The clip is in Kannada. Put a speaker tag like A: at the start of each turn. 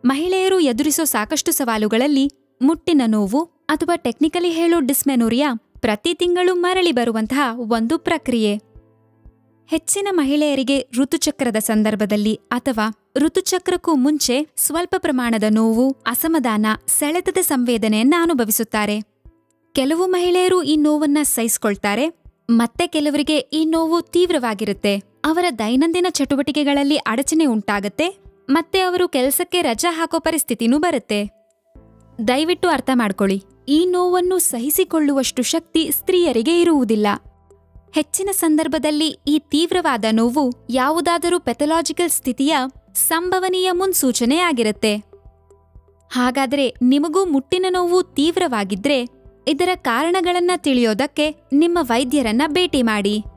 A: ಮಹಿಳೆಯರು ಎದುರಿಸೋ ಸಾಕಷ್ಟು ಸವಾಲುಗಳಲ್ಲಿ ಮುಟ್ಟಿನ ನೋವು ಅಥವಾ ಟೆಕ್ನಿಕಲಿ ಹೇಳೋ ಡಿಸ್ಮೆನೋರಿಯಾ ಪ್ರತಿ ತಿಂಗಳು ಮರಳಿ ಬರುವಂತಹ ಒಂದು ಪ್ರಕ್ರಿಯೆ ಹೆಚ್ಚಿನ ಮಹಿಳೆಯರಿಗೆ ಋತುಚಕ್ರದ ಸಂದರ್ಭದಲ್ಲಿ ಅಥವಾ ಋತುಚಕ್ರಕ್ಕೂ ಮುಂಚೆ ಸ್ವಲ್ಪ ಪ್ರಮಾಣದ ನೋವು ಅಸಮಾಧಾನ ಸೆಳೆತದ ಸಂವೇದನೆಯನ್ನ ಅನುಭವಿಸುತ್ತಾರೆ ಕೆಲವು ಮಹಿಳೆಯರು ಈ ನೋವನ್ನ ಸಹಿಸ್ಕೊಳ್ತಾರೆ ಮತ್ತೆ ಕೆಲವರಿಗೆ ಈ ನೋವು ತೀವ್ರವಾಗಿರುತ್ತೆ ಅವರ ದೈನಂದಿನ ಚಟುವಟಿಕೆಗಳಲ್ಲಿ ಅಡಚಣೆ ಉಂಟಾಗತ್ತೆ ಮತ್ತೆ ಅವರು ಕೆಲಸಕ್ಕೆ ರಜಾ ಹಾಕೋ ಪರಿಸ್ಥಿತಿನೂ ಬರುತ್ತೆ ದಯವಿಟ್ಟು ಅರ್ಥ ಮಾಡ್ಕೊಳ್ಳಿ ಈ ನೋವನ್ನು ಸಹಿಸಿಕೊಳ್ಳುವಷ್ಟು ಶಕ್ತಿ ಸ್ತ್ರೀಯರಿಗೆ ಇರುವುದಿಲ್ಲ ಹೆಚ್ಚಿನ ಸಂದರ್ಭದಲ್ಲಿ ಈ ತೀವ್ರವಾದ ನೋವು ಯಾವುದಾದರೂ ಪೆಥಲಾಜಿಕಲ್ ಸ್ಥಿತಿಯ ಸಂಭವನೀಯ ಮುನ್ಸೂಚನೆಯಾಗಿರುತ್ತೆ ಹಾಗಾದ್ರೆ ನಿಮಗೂ ಮುಟ್ಟಿನ ನೋವು ತೀವ್ರವಾಗಿದ್ರೆ ಇದರ ಕಾರಣಗಳನ್ನ ತಿಳಿಯೋದಕ್ಕೆ ನಿಮ್ಮ ವೈದ್ಯರನ್ನ ಭೇಟಿ ಮಾಡಿ